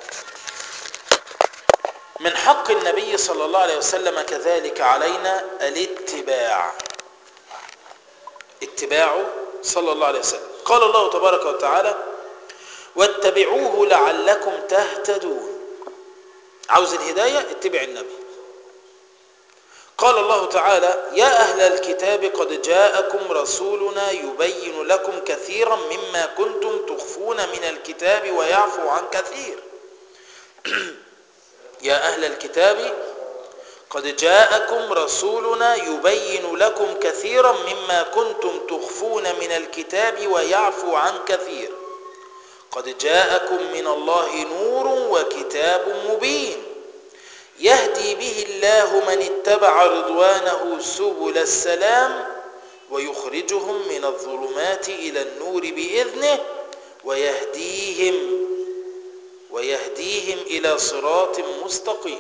من حق النبي صلى الله عليه وسلم كذلك علينا الاتباع اتباعه صلى الله عليه وسلم قال الله تبارك وتعالى واتبعوه لعلكم تهتدون عاوز الهداية اتبع النبي قال الله تعالى يا أهل الكتاب قد جاءكم رسولنا يبين لكم كثيرا مما كنتم تخفون من الكتاب ويعفو عن كثير يا أهل الكتاب قد جاءكم رسولنا يبين لكم كثيرا مما كنتم تخفون من الكتاب ويعفو عن كثير قد جاءكم من الله نور وكتاب مبين يهدي به الله من اتبع رضوانه سبل السلام ويخرجهم من الظلمات إلى النور بإذنه ويهديهم ويهديهم إلى صراط مستقيم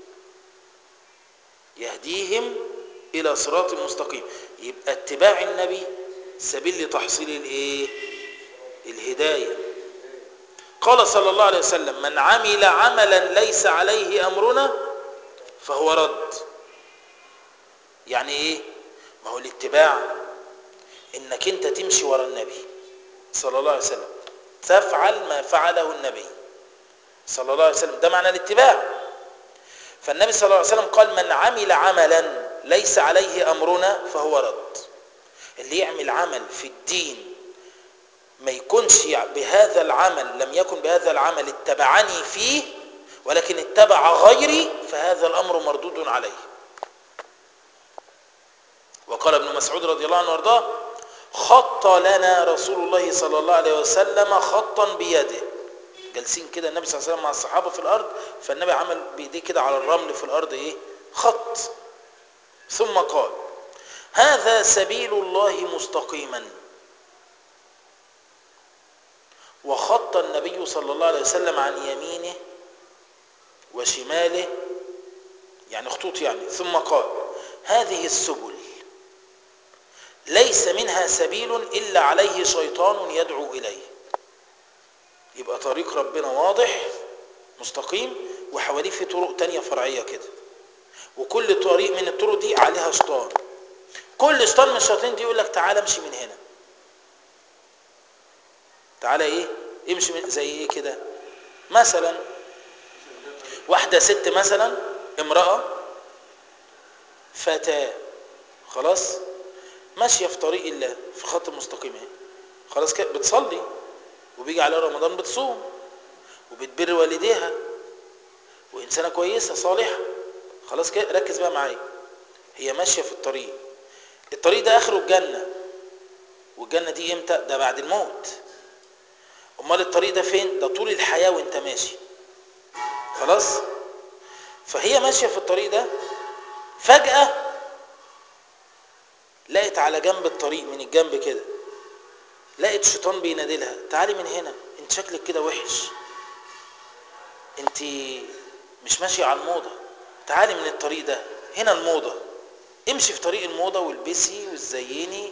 يهديهم إلى صراط مستقيم يبقى اتباع النبي سبيل لتحصيل الايه الهداية قال صلى الله عليه وسلم من عمل عملا ليس عليه أمرنا فهو رد يعني ايه ما هو الاتباع انك انت تمشي ورا النبي صلى الله عليه وسلم تفعل ما فعله النبي صلى الله عليه وسلم ده معنى الاتباع فالنبي صلى الله عليه وسلم قال من عمل عملا ليس عليه أمرنا فهو رد اللي يعمل عمل في الدين ما يكونش بهذا العمل لم يكن بهذا العمل اتبعني فيه ولكن اتبع غيري فهذا الأمر مردود عليه وقال ابن مسعود رضي الله عنه وارضاه خط لنا رسول الله صلى الله عليه وسلم خطا بيده جالسين كده النبي صلى الله عليه وسلم مع الصحابة في الأرض فالنبي عمل بإيديه كده على الرمل في الأرض إيه خط ثم قال هذا سبيل الله مستقيما وخط النبي صلى الله عليه وسلم عن يمينه وشماله يعني خطوط يعني ثم قال هذه السبل ليس منها سبيل إلا عليه شيطان يدعو إليه يبقى طريق ربنا واضح مستقيم وحواليه في طرق تانية فرعية كده وكل طريق من الطرق دي عليها شيطان كل شيطان من الشياطين دي يقول لك تعالى امشي من هنا تعالى ايه امشي من زي ايه كده مثلا واحدة ست مثلا امرأة فتاة خلاص ماشية في طريق الله في خط مستقيم اهي خلاص كده بتصلي وبيجي عليها رمضان بتصوم وبتبر والديها وإنسانة كويسة صالحة خلاص كده ركز بقى معايا هي ماشية في الطريق الطريق ده آخره الجنة والجنة دي إمتى؟ ده بعد الموت أمال الطريق ده فين؟ ده طول الحياة وإنت ماشي خلاص؟ فهي ماشية في الطريق ده فجأة لقت على جنب الطريق من الجنب كده لقت شيطان بينادي لها تعالي من هنا انت شكلك كده وحش انت مش ماشية على الموضة تعالي من الطريق ده هنا الموضة امشي في طريق الموضة والبسي وزيني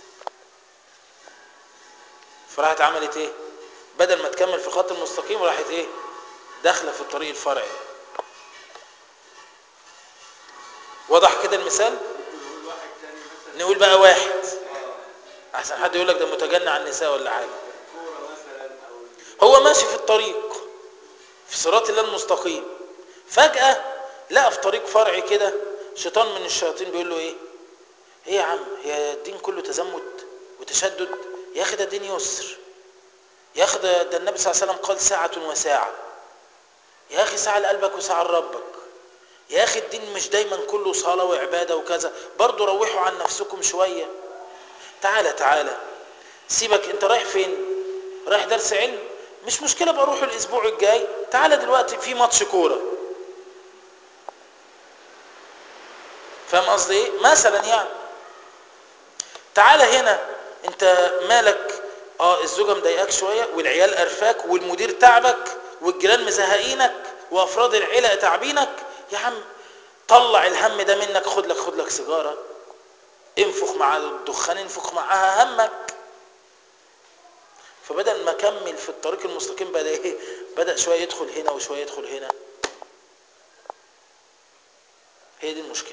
فراحت عملت ايه بدل ما تكمل في الخط المستقيم راحت ايه داخله في الطريق الفرعي وضح كده المثال نقول بقى واحد احسن حد يقول لك ده متجنع على النساء ولا حاجه هو ماشي في الطريق في صراط الله المستقيم فجأة لقى في طريق فرعي كده شيطان من الشياطين بيقول له ايه ايه يا عم هي الدين كله تزمت وتشدد يا اخي ده الدين يسر يا اخي ده, ده النبي صلى الله عليه وسلم قال ساعة وساعة يا اخي ساعة لقلبك وساعة لربك يا اخي الدين مش دايما كله صلاة وعبادة وكذا برضو روحوا عن نفسكم شوية تعالى تعالى سيبك انت رايح فين رايح درس علم مش مشكلة بروح الاسبوع الجاي تعالى دلوقتي في ماتش كورة فاهم قصدي ايه مثلا يعني تعالى هنا انت مالك اه الزوجه مضايقاك شويه والعيال قرفاك والمدير تعبك والجيران مزهقينك وافراد العيله تعبينك يا عم طلع الهم ده منك خد لك خد لك سيجاره انفخ مع الدخان انفخ معاها همك فبدل ما كمل في الطريق المستقيم بدا ايه بدا شويه يدخل هنا وشويه يدخل هنا هي دي المشكله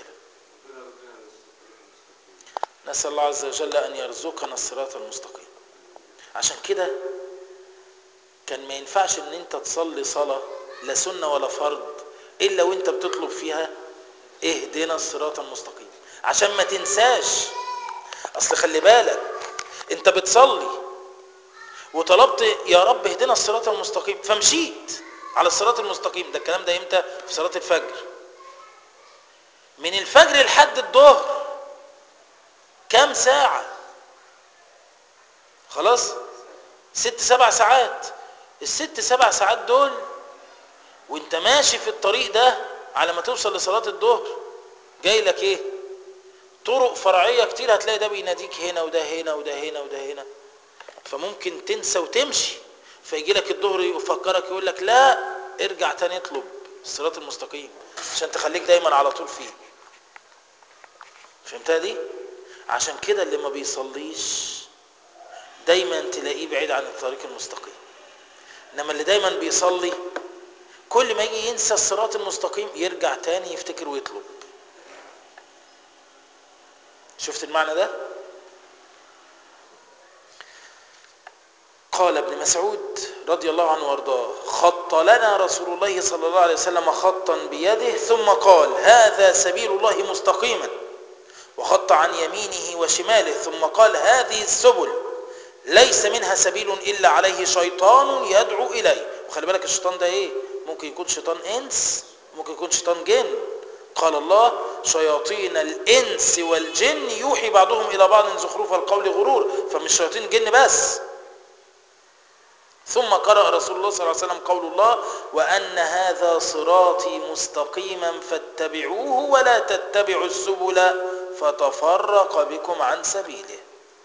نسال الله عز وجل ان يرزقنا الصراط المستقيم عشان كده كان ما ينفعش ان انت تصلي صلاه لا سنه ولا فرض الا وانت بتطلب فيها اهدنا الصراط المستقيم عشان ما تنساش اصل خلي بالك انت بتصلي وطلبت يا رب اهدنا الصراط المستقيم فمشيت على الصراط المستقيم ده الكلام ده امتى في صلاه الفجر من الفجر لحد الظهر كام ساعه خلاص ست سبع ساعات الست سبع ساعات دول وانت ماشي في الطريق ده على ما توصل لصلاه الظهر جاي لك ايه طرق فرعيه كتير هتلاقي ده بيناديك هنا وده هنا وده هنا وده هنا فممكن تنسى وتمشي فيجي لك الظهر يفكرك يقول لك لا ارجع تاني اطلب الصراط المستقيم عشان تخليك دايما على طول فيه فهمتها دي عشان كده اللي ما بيصليش دايما تلاقيه بعيد عن الطريق المستقيم انما اللي دايما بيصلي كل ما يجي ينسى الصراط المستقيم يرجع تاني يفتكر ويطلب شفت المعنى ده قال ابن مسعود رضي الله عنه وارضاه خط لنا رسول الله صلى الله عليه وسلم خطا بيده ثم قال هذا سبيل الله مستقيما وخط عن يمينه وشماله ثم قال هذه السبل ليس منها سبيل الا عليه شيطان يدعو اليه وخلي بالك الشيطان ده ايه ممكن يكون شيطان انس ممكن يكون شيطان جن قال الله شياطين الانس والجن يوحي بعضهم الى بعض زخرف القول غرور فمش شياطين الجن بس ثم قرأ رسول الله صلى الله عليه وسلم قول الله وأن هذا صراطي مستقيما فاتبعوه ولا تتبعوا السبل فتفرق بكم عن سبيله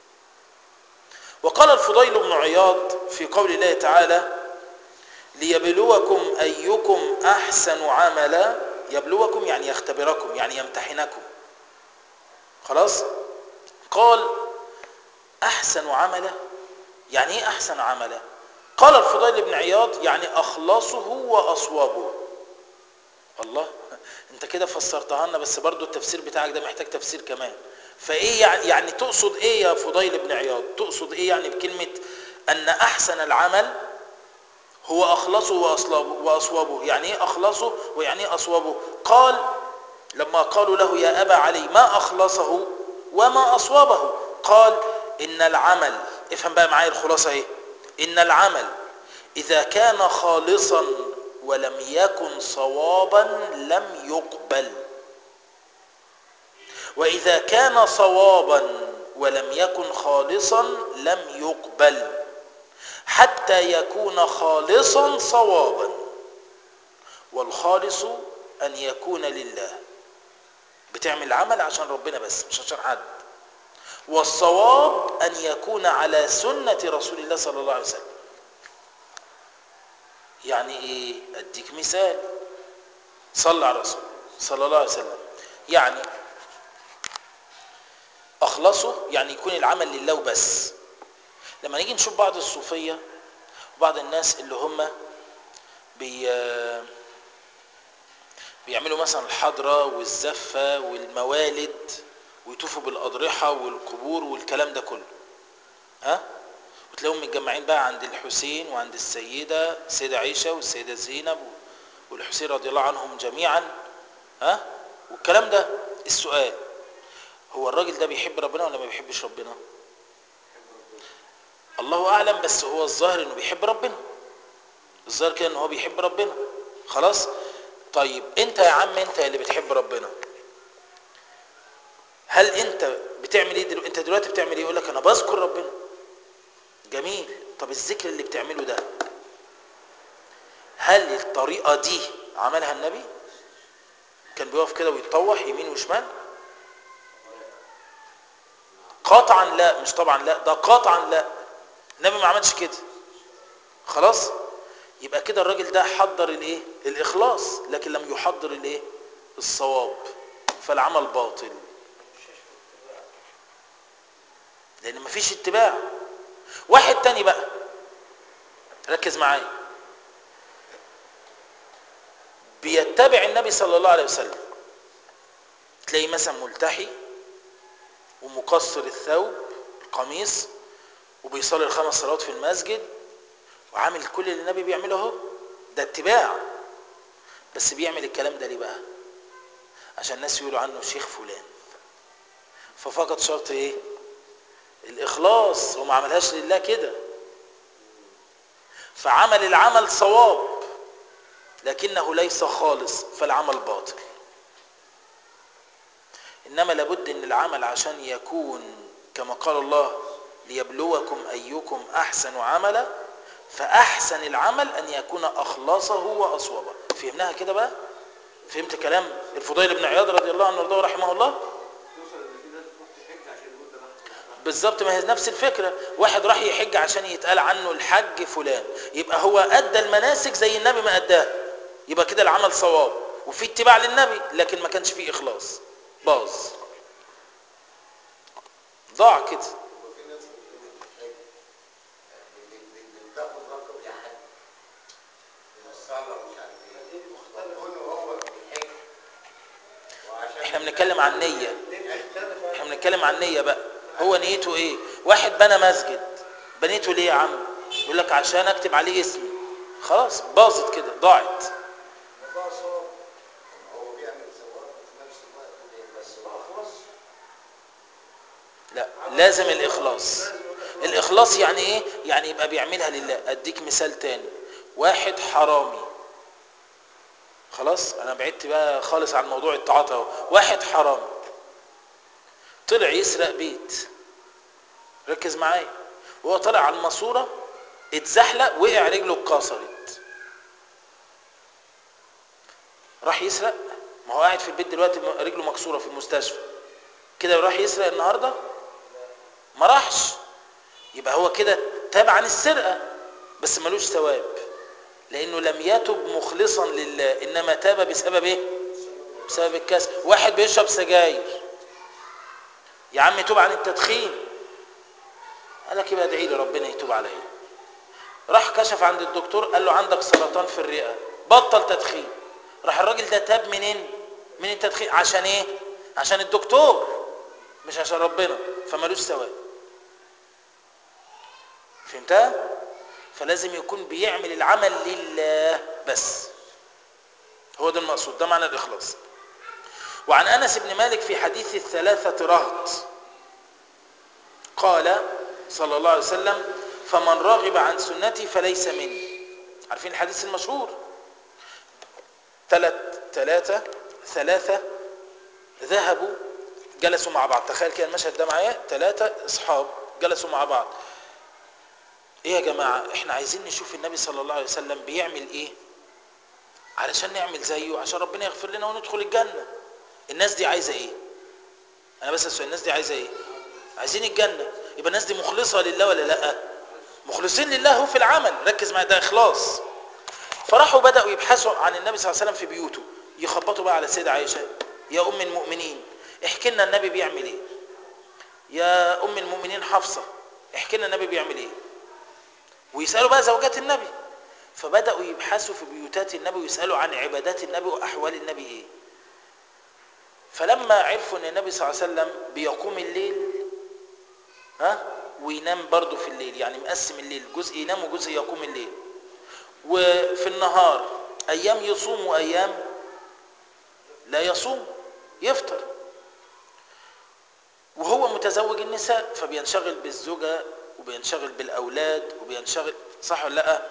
وقال الفضيل بن عياض في قول الله تعالى ليبلوكم أيكم أحسن عملا يبلوكم يعني يختبركم يعني يمتحنكم خلاص قال أحسن عملا يعني ايه أحسن عملا قال الفضيل بن عياض يعني أخلصه وأصوابه الله انت كده فسرتها لنا بس برضو التفسير بتاعك ده محتاج تفسير كمان فايه يعني, يعني تقصد ايه يا فضيل بن عياض تقصد ايه يعني بكلمة ان احسن العمل هو اخلصه واصلابه واصوابه يعني ايه اخلصه ويعني ايه اصوابه قال لما قالوا له يا ابا علي ما اخلصه وما اصوابه قال ان العمل افهم بقى معايا الخلاصه ايه ان العمل اذا كان خالصا ولم يكن صوابا لم يقبل واذا كان صوابا ولم يكن خالصا لم يقبل حتى يكون خالصا صوابا والخالص ان يكون لله بتعمل عمل عشان ربنا بس مش عشان حد والصواب ان يكون على سنه رسول الله صلى الله عليه وسلم يعني ايه اديك مثال صلى على الرسول صلى الله عليه وسلم يعني اخلصه يعني يكون العمل لله وبس لما نيجي نشوف بعض الصوفيه وبعض الناس اللي هم بي بيعملوا مثلا الحضره والزفه والموالد ويطوفوا بالاضرحه والقبور والكلام ده كله ها وتلاقيهم متجمعين بقى عند الحسين وعند السيده السيده عائشه والسيده زينب والحسين رضي الله عنهم جميعا ها والكلام ده السؤال هو الراجل ده بيحب ربنا ولا ما بيحبش ربنا الله اعلم بس هو الظاهر انه بيحب ربنا الظاهر كده ان هو بيحب ربنا خلاص طيب انت يا عم انت اللي بتحب ربنا هل انت بتعمل ايه دلوقتي انت دلوقتي بتعمل ايه يقول لك انا بذكر ربنا جميل طب الذكر اللي بتعمله ده هل الطريقه دي عملها النبي كان بيقف كده ويتطوح يمين وشمال قطعا لا مش طبعا لا ده قطعا لا النبي ما عملش كده خلاص يبقى كده الراجل ده حضر الايه الاخلاص لكن لم يحضر الايه الصواب فالعمل باطل لان مفيش اتباع واحد تاني بقى ركز معايا بيتبع النبي صلى الله عليه وسلم تلاقيه مثلا ملتحي ومقصر الثوب القميص وبيصلي الخمس صلوات في المسجد وعامل كل اللي النبي بيعمله اهو ده اتباع بس بيعمل الكلام ده ليه بقى عشان الناس يقولوا عنه شيخ فلان ففقط شرط ايه الاخلاص وما عملهاش لله كده فعمل العمل صواب لكنه ليس خالص فالعمل باطل انما لابد ان العمل عشان يكون كما قال الله ليبلوكم ايكم احسن عملا فاحسن العمل ان يكون اخلصه واصوبه فهمناها كده بقى فهمت كلام الفضيل بن عياض رضي الله عنه وارضاه رحمه الله توصل ان في ناس بتروح تحج عشان يقول ده بحث بالظبط ما هي نفس الفكره واحد راح يحج عشان يتقال عنه الحج فلان يبقى هو ادى المناسك زي النبي ما اداها يبقى كده العمل صواب وفي اتباع للنبي لكن ما كانش فيه اخلاص باظ ضاع كده وفي ناس بتقول الحج اللي اللي بتاخد رقم الحج الصلاة ومش عارف ايه وكونه هو بيحج وعشان احنا بنتكلم عن نيه الدين اختلف احنا بنتكلم عن نيه بقى هو نيته ايه واحد بنى مسجد بنيته ليه يا عم يقول لك عشان اكتب عليه اسمي خلاص باظت كده ضاعت موضوع صواب هو بيعمل ثواب وفي نفس الوقت بس بقى خلاص لا لازم الاخلاص الاخلاص يعني ايه يعني يبقى بيعملها لله اديك مثال تاني واحد حرامي خلاص انا بعدت بقى خالص عن موضوع التعاطي اهو واحد حرامي طلع يسرق بيت ركز معايا وهو طالع على الماسوره اتزحلق وقع رجله اتكسرت راح يسرق ما هو قاعد في البيت دلوقتي رجله مكسوره في المستشفى كده راح يسرق النهارده ما راحش يبقى هو كده تاب عن السرقه بس ملوش ثواب لانه لم يتب مخلصا لله انما تاب بسبب ايه بسبب الكسب واحد بيشرب سجاير يا عم توب عن التدخين قال لك يبقى ادعي لي ربنا يتوب عليا راح كشف عند الدكتور قال له عندك سرطان في الرئه بطل تدخين راح الراجل ده تاب منين من التدخين عشان ايه عشان الدكتور مش عشان ربنا فمالوش ثواب فهمتها فلازم يكون بيعمل العمل لله بس هو ده المقصود ده معنى الاخلاص وعن انس بن مالك في حديث الثلاثه رهط قال صلى الله عليه وسلم فمن رغب عن سنتي فليس مني عارفين الحديث المشهور ثلاث ثلاثه ثلاثه ذهبوا جلسوا مع بعض تخيل كده المشهد ده معايا ثلاثه اصحاب جلسوا مع بعض ايه يا جماعه احنا عايزين نشوف النبي صلى الله عليه وسلم بيعمل ايه علشان نعمل زيه عشان ربنا يغفر لنا وندخل الجنه الناس دي عايزه ايه انا بس السؤال الناس دي عايزه ايه عايزين الجنه يبقى الناس دي مخلصه لله ولا لا مخلصين لله هو في العمل ركز معايا ده اخلاص فراحوا بداوا يبحثوا عن النبي صلى الله عليه وسلم في بيوته يخبطوا بقى على السيده عائشه يا ام المؤمنين احكي لنا النبي بيعمل ايه يا ام المؤمنين حفصه احكي لنا النبي بيعمل ايه ويسالوا بقى زوجات النبي فبداوا يبحثوا في بيوتات النبي ويسالوا عن عبادات النبي واحوال النبي ايه فلما عرفوا ان النبي صلى الله عليه وسلم بيقوم الليل ها وينام برضه في الليل يعني مقسم الليل جزء ينام وجزء يقوم الليل وفي النهار ايام يصوم وايام لا يصوم يفطر وهو متزوج النساء فبينشغل بالزوجه وبينشغل بالاولاد وبينشغل صح ولا لا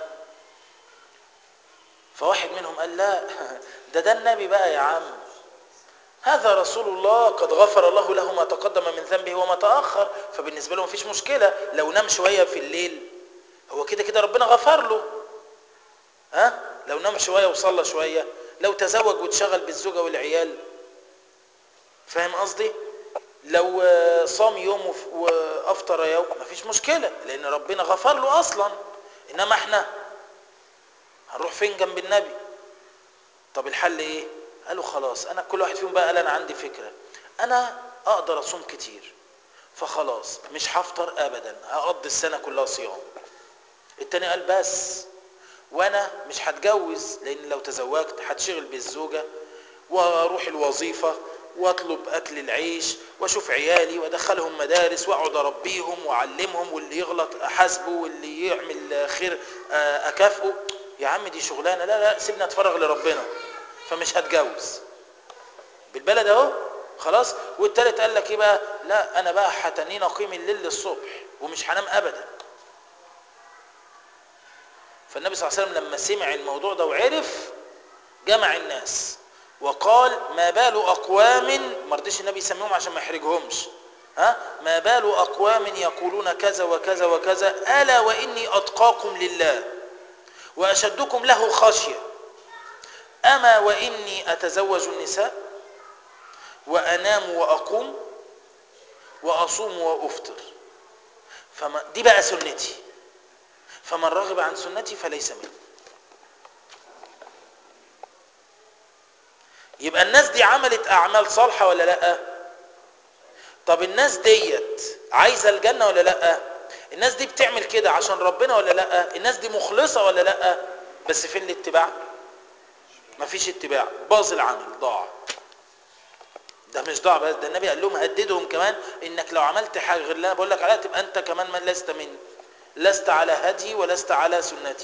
فواحد منهم قال لا ده ده النبي بقى يا عم هذا رسول الله قد غفر الله له ما تقدم من ذنبه وما تأخر فبالنسبة له مفيش مشكلة لو نام شوية في الليل هو كده كده ربنا غفر له ها لو نام شوية وصلى شوية لو تزوج واتشغل بالزوجة والعيال فاهم قصدي لو صام يوم وافطر يوم مفيش مشكلة لان ربنا غفر له اصلا انما احنا هنروح فين جنب النبي طب الحل ايه قالوا خلاص انا كل واحد فيهم بقى قال انا عندي فكره انا اقدر اصوم كتير فخلاص مش هفطر ابدا هقضي السنه كلها صيام التاني قال بس وانا مش هتجوز لان لو تزوجت هتشغل بالزوجه واروح الوظيفه واطلب اكل العيش واشوف عيالي وادخلهم مدارس واقعد اربيهم واعلمهم واللي يغلط احاسبه واللي يعمل خير آه، اكافئه يا عم دي شغلانه لا لا سيبني اتفرغ لربنا فمش هتجوز بالبلد اهو خلاص والتالت قال لك ايه بقى لا انا بقى هتنين اقيم الليل للصبح ومش هنام ابدا فالنبي صلى الله عليه وسلم لما سمع الموضوع ده وعرف جمع الناس وقال ما بال اقوام ما رضيش النبي يسميهم عشان ما يحرجهمش ها ما بال اقوام يقولون كذا وكذا وكذا الا واني اتقاكم لله واشدكم له خشيه اما واني اتزوج النساء وانام واقوم واصوم وافطر فما دي بقى سنتي فمن رغب عن سنتي فليس مني يبقى الناس دي عملت اعمال صالحه ولا لا طب الناس ديت عايزه الجنه ولا لا الناس دي بتعمل كده عشان ربنا ولا لا الناس دي مخلصه ولا لا بس فين الاتباع مفيش اتباع باظ العمل ضاع ده مش ضاع بس ده النبي قال لهم هددهم كمان انك لو عملت حاجه غير اللي انا بقول لك عليها تبقى انت كمان من لست مني لست على هدي ولست على سنتي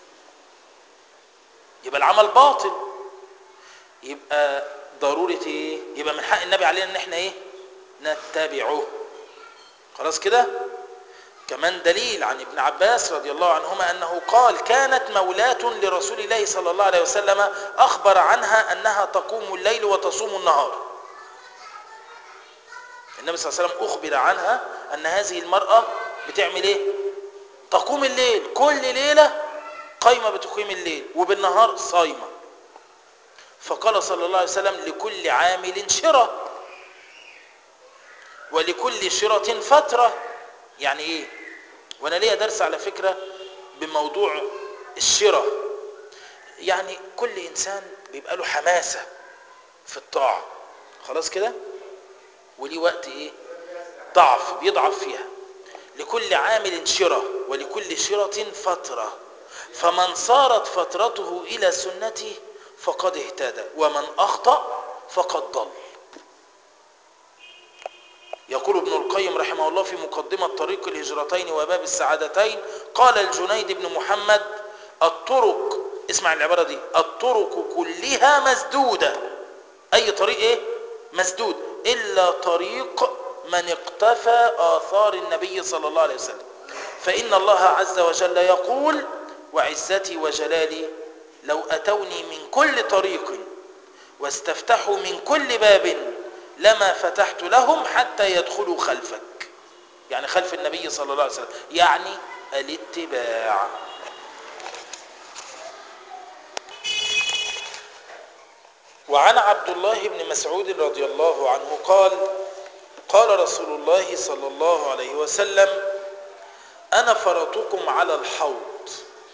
يبقى العمل باطل يبقى ضرورة ايه يبقى من حق النبي علينا ان احنا ايه نتبعه خلاص كده كمان دليل عن ابن عباس رضي الله عنهما انه قال كانت مولاة لرسول الله صلى الله عليه وسلم اخبر عنها انها تقوم الليل وتصوم النهار النبي صلى الله عليه وسلم اخبر عنها ان هذه المرأة بتعمل ايه تقوم الليل كل ليلة قايمة بتقيم الليل وبالنهار صايمة فقال صلى الله عليه وسلم لكل عامل شرة ولكل شرة فترة يعني ايه وانا ليا درس على فكرة بموضوع الشرة يعني كل انسان بيبقى له حماسة في الطاعة خلاص كده وليه وقت ايه ضعف بيضعف فيها لكل عامل شرة ولكل شرة فترة فمن صارت فترته إلى سنته فقد اهتدى ومن أخطأ فقد ضل يقول ابن القيم رحمه الله في مقدمة طريق الهجرتين وباب السعادتين قال الجنيد بن محمد الطرق اسمع العبارة دي الطرق كلها مسدودة أي طريق إيه؟ مسدود إلا طريق من اقتفى آثار النبي صلى الله عليه وسلم فإن الله عز وجل يقول وعزتي وجلالي لو أتوني من كل طريق واستفتحوا من كل باب لما فتحت لهم حتى يدخلوا خلفك يعني خلف النبي صلى الله عليه وسلم يعني الاتباع وعن عبد الله بن مسعود رضي الله عنه قال قال رسول الله صلى الله عليه وسلم أنا فرطكم على الحوض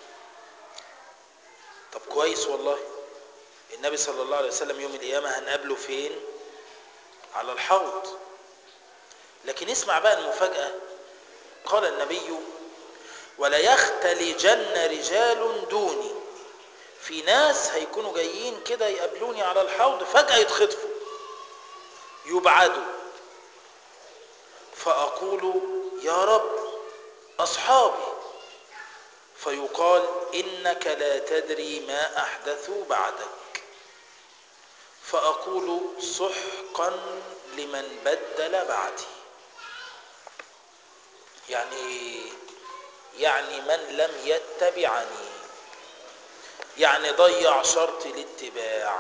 طب كويس والله النبي صلى الله عليه وسلم يوم القيامة هنقابله فين على الحوض لكن اسمع بقى المفاجأة قال النبي ولا يختلجن رجال دوني في ناس هيكونوا جايين كده يقابلوني على الحوض فجأة يتخطفوا يبعدوا فأقول يا رب أصحابي فيقال إنك لا تدري ما أحدثوا بعدك فأقول سحقا لمن بدل بعدي يعني يعني من لم يتبعني يعني ضيع شرط الاتباع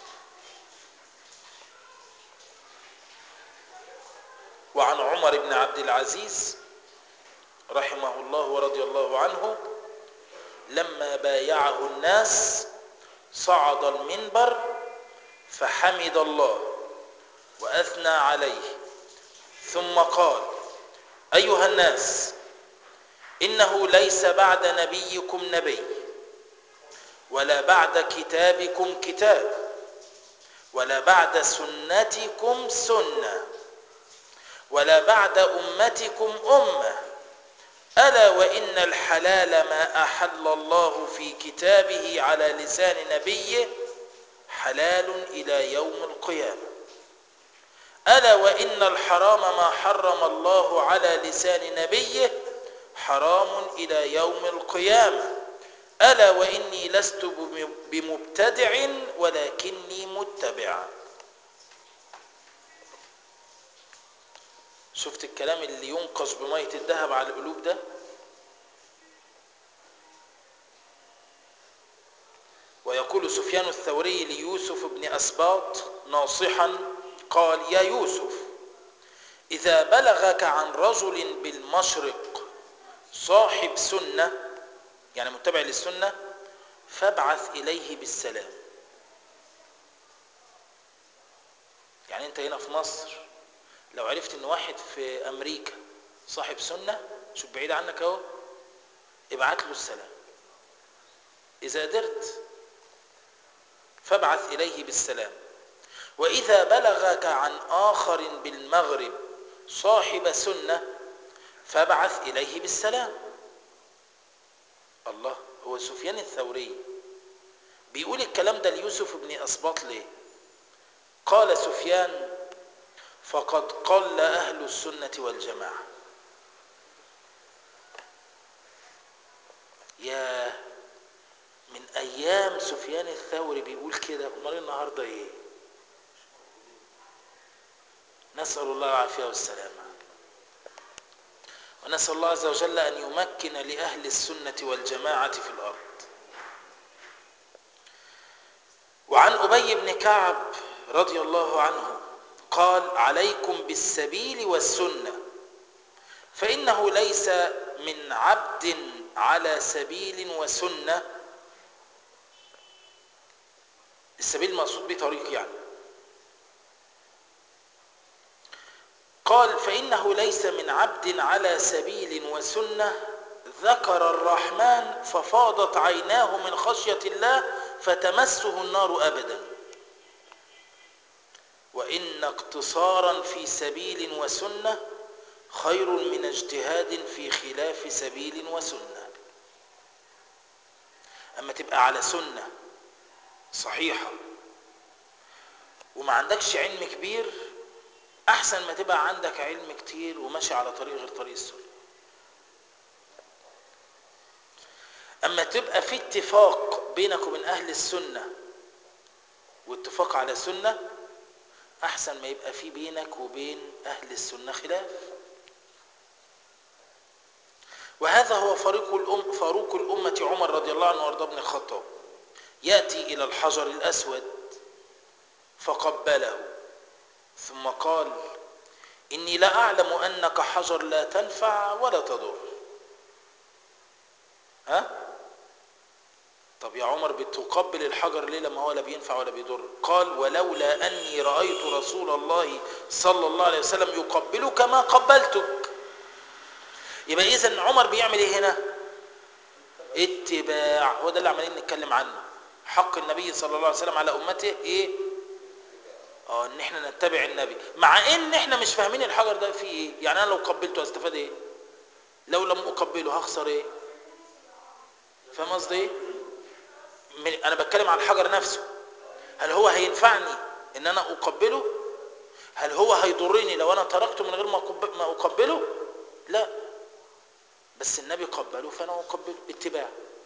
وعن عمر بن عبد العزيز رحمه الله ورضي الله عنه لما بايعه الناس صعد المنبر فحمد الله واثنى عليه ثم قال ايها الناس انه ليس بعد نبيكم نبي ولا بعد كتابكم كتاب ولا بعد سنتكم سنه ولا بعد امتكم امه ألا وإن الحلال ما أحل الله في كتابه على لسان نبيه حلال إلى يوم القيامة ألا وإن الحرام ما حرم الله على لسان نبيه حرام إلى يوم القيامة ألا وإني لست بمبتدع ولكني متبع شفت الكلام اللي ينقص بمية الذهب على القلوب ده ويقول سفيان الثوري ليوسف بن أسباط ناصحا قال يا يوسف إذا بلغك عن رجل بالمشرق صاحب سنة يعني متبع للسنة فابعث إليه بالسلام يعني أنت هنا في مصر لو عرفت ان واحد في امريكا صاحب سنة شوف بعيد عنك اهو ابعت له السلام اذا قدرت فابعث اليه بالسلام واذا بلغك عن اخر بالمغرب صاحب سنة فابعث اليه بالسلام الله هو سفيان الثوري بيقول الكلام ده ليوسف بن اسباط ليه قال سفيان فقد قل أهل السنة والجماعة يا من أيام سفيان الثوري بيقول كده أمال النهاردة إيه نسأل الله العافية والسلامة ونسأل الله عز وجل أن يمكن لأهل السنة والجماعة في الأرض وعن أبي بن كعب رضي الله عنه قال عليكم بالسبيل والسنة فإنه ليس من عبد على سبيل وسنة السبيل المقصود به طريق يعني قال فإنه ليس من عبد على سبيل وسنة ذكر الرحمن ففاضت عيناه من خشية الله فتمسه النار أبداً وإن اقتصارا في سبيل وسنة خير من اجتهاد في خلاف سبيل وسنة أما تبقى على سنة صحيحة وما عندكش علم كبير أحسن ما تبقى عندك علم كتير وماشي على طريق غير طريق السنة أما تبقى في اتفاق بينك وبين أهل السنة واتفاق على سنة أحسن ما يبقى في بينك وبين أهل السنة خلاف وهذا هو فريق الأم فاروق الأمة عمر رضي الله عنه وارضاه بن الخطاب يأتي إلى الحجر الأسود فقبله ثم قال إني لا أعلم أنك حجر لا تنفع ولا تضر ها طب يا عمر بتقبل الحجر ليه لما هو لا بينفع ولا بيضر قال ولولا أني رأيت رسول الله صلى الله عليه وسلم يقبلك ما قبلتك يبقى إذا عمر بيعمل إيه هنا اتباع هو ده اللي عمالين نتكلم عنه حق النبي صلى الله عليه وسلم على أمته إيه اه ان احنا نتبع النبي مع ان احنا مش فاهمين الحجر ده فيه ايه يعني انا لو قبلته هستفاد ايه لو لم اقبله هخسر ايه فاهم قصدي ايه من- انا بتكلم عن الحجر نفسه هل هو هينفعني ان انا اقبله هل هو هيضرني لو انا تركته من غير ما أقب- ما اقبله لا بس النبي قبله فانا اقبله اتباع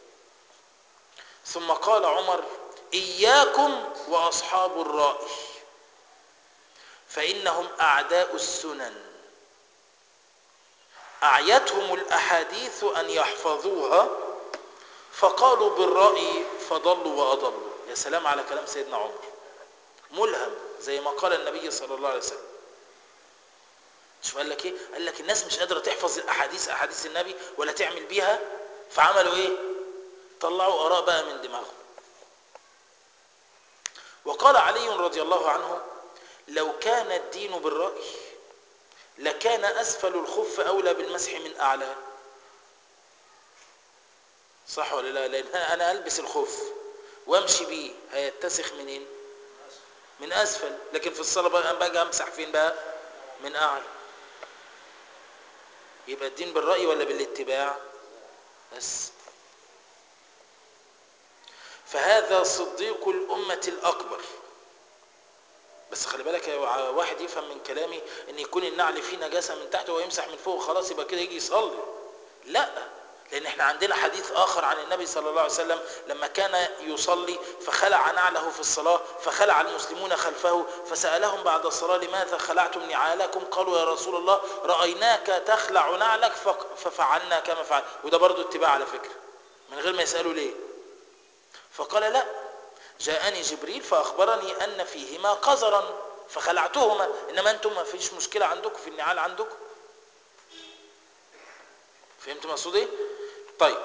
ثم قال عمر اياكم واصحاب الراي فانهم اعداء السنن اعيتهم الاحاديث ان يحفظوها فقالوا بالرأي فضلوا وأضلوا يا سلام على كلام سيدنا عمر ملهم زي ما قال النبي صلى الله عليه وسلم شو قال لك ايه قال لك الناس مش قادرة تحفظ الأحاديث أحاديث النبي ولا تعمل بيها فعملوا ايه طلعوا آراء بقى من دماغهم وقال علي رضي الله عنه لو كان الدين بالرأي لكان أسفل الخف أولى بالمسح من أعلاه صح ولا لا لان انا البس الخف وامشي بيه هيتسخ منين من اسفل لكن في الصلاه بقى باجي امسح فين بقى من اعلى يبقى الدين بالرأي ولا بالاتباع بس فهذا صديق الأمة الأكبر بس خلي بالك يا واحد يفهم من كلامي ان يكون النعل فيه نجاسة من تحت ويمسح من فوق خلاص يبقى كده يجي يصلي لا لان احنا عندنا حديث اخر عن النبي صلى الله عليه وسلم لما كان يصلي فخلع نعله في الصلاة فخلع المسلمون خلفه فسألهم بعد الصلاة لماذا خلعتم نعالكم قالوا يا رسول الله رأيناك تخلع نعلك ففعلنا كما فعل وده برضو اتباع على فكرة من غير ما يسألوا ليه فقال لا جاءني جبريل فأخبرني أن فيهما قذرا فخلعتهما إنما أنتم ما فيش مشكلة عندكم في النعال عندكم فهمت مقصود ايه طيب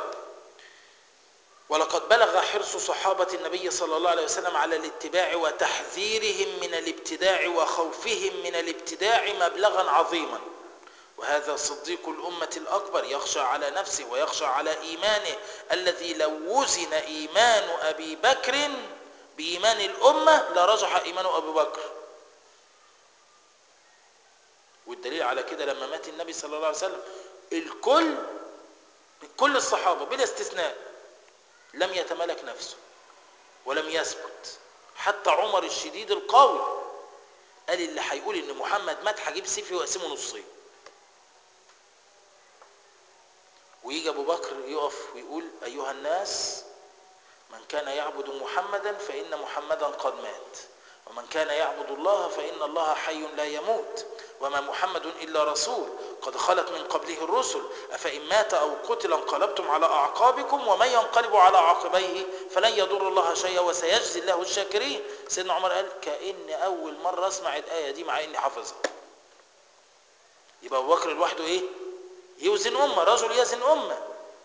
ولقد بلغ حرص صحابة النبي صلى الله عليه وسلم على الاتباع وتحذيرهم من الابتداع وخوفهم من الابتداع مبلغا عظيما وهذا صديق الأمة الأكبر يخشى على نفسه ويخشى على إيمانه الذي لو وزن إيمان أبي بكر بإيمان الأمة لرجح إيمان أبي بكر والدليل على كده لما مات النبي صلى الله عليه وسلم الكل كل الصحابة بلا استثناء لم يتملك نفسه ولم يثبت حتى عمر الشديد القوي قال اللي هيقول ان محمد مات هجيب سيفي واقسمه نصين ويجي ابو بكر يقف ويقول ايها الناس من كان يعبد محمدا فان محمدا قد مات ومن كان يعبد الله فان الله حي لا يموت وما محمد الا رسول قد خلت من قبله الرسل افان مات او قتل انقلبتم على اعقابكم ومن ينقلب على عقبيه فلن يضر الله شيئا وسيجزي الله الشاكرين سيدنا عمر قال كان اول مره اسمع الايه دي مع اني حافظها يبقى ابو بكر لوحده ايه يوزن امه رجل يزن امه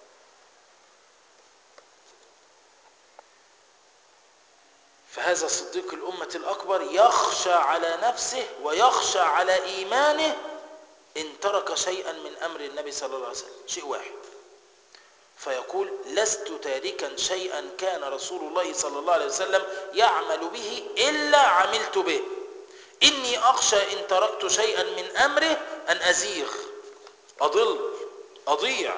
فهذا صديق الأمة الأكبر يخشى على نفسه ويخشى على إيمانه إن ترك شيئا من أمر النبي صلى الله عليه وسلم شيء واحد فيقول لست تاركا شيئا كان رسول الله صلى الله عليه وسلم يعمل به إلا عملت به إني أخشى إن تركت شيئا من أمره أن أزيغ أضل أضيع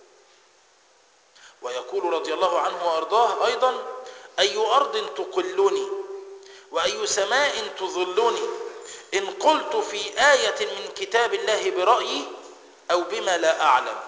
ويقول رضي الله عنه وأرضاه أيضا أي أرض تقلني وأي سماء تظلني إن قلت في آية من كتاب الله برأيي أو بما لا أعلم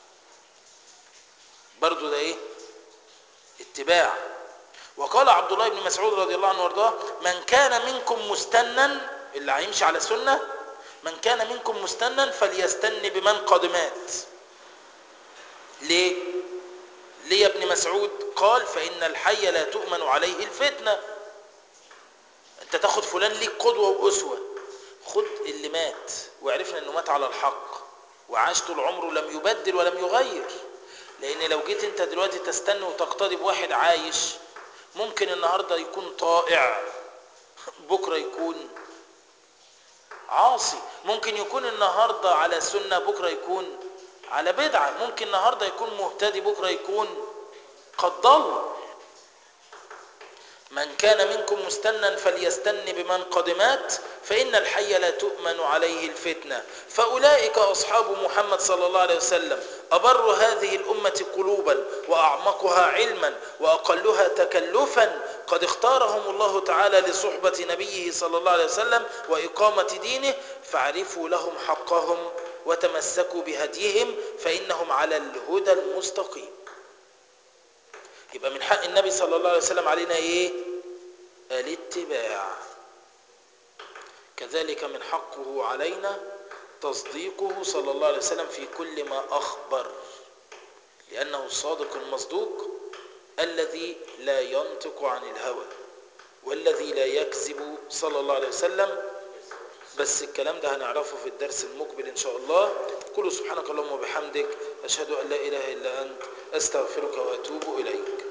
برضو ده إيه اتباع وقال عبد الله بن مسعود رضي الله عنه وارضاه من كان منكم مستنا اللي هيمشي على سنة من كان منكم مستنا فليستن بمن قد مات ليه ليه يا ابن مسعود قال فإن الحي لا تؤمن عليه الفتنة انت تاخد فلان ليك قدوة وأسوة خد اللي مات وعرفنا انه مات على الحق وعاش طول عمره لم يبدل ولم يغير لان لو جيت انت دلوقتي تستنى وتقتدي بواحد عايش ممكن النهاردة يكون طائع بكرة يكون عاصي ممكن يكون النهاردة على سنة بكرة يكون على بدعة ممكن النهاردة يكون مهتدي بكرة يكون قد ضل من كان منكم مستنا فليستن بمن قد مات فإن الحي لا تؤمن عليه الفتنة فأولئك أصحاب محمد صلى الله عليه وسلم أبر هذه الأمة قلوبا وأعمقها علما وأقلها تكلفا قد اختارهم الله تعالى لصحبة نبيه صلى الله عليه وسلم وإقامة دينه فاعرفوا لهم حقهم وتمسكوا بهديهم فإنهم على الهدى المستقيم يبقى من حق النبي صلى الله عليه وسلم علينا ايه الاتباع كذلك من حقه علينا تصديقه صلى الله عليه وسلم في كل ما أخبر لأنه الصادق المصدوق الذي لا ينطق عن الهوى والذي لا يكذب صلى الله عليه وسلم بس الكلام ده هنعرفه في الدرس المقبل إن شاء الله قل سبحانك اللهم وبحمدك أشهد أن لا إله إلا أنت أستغفرك وأتوب إليك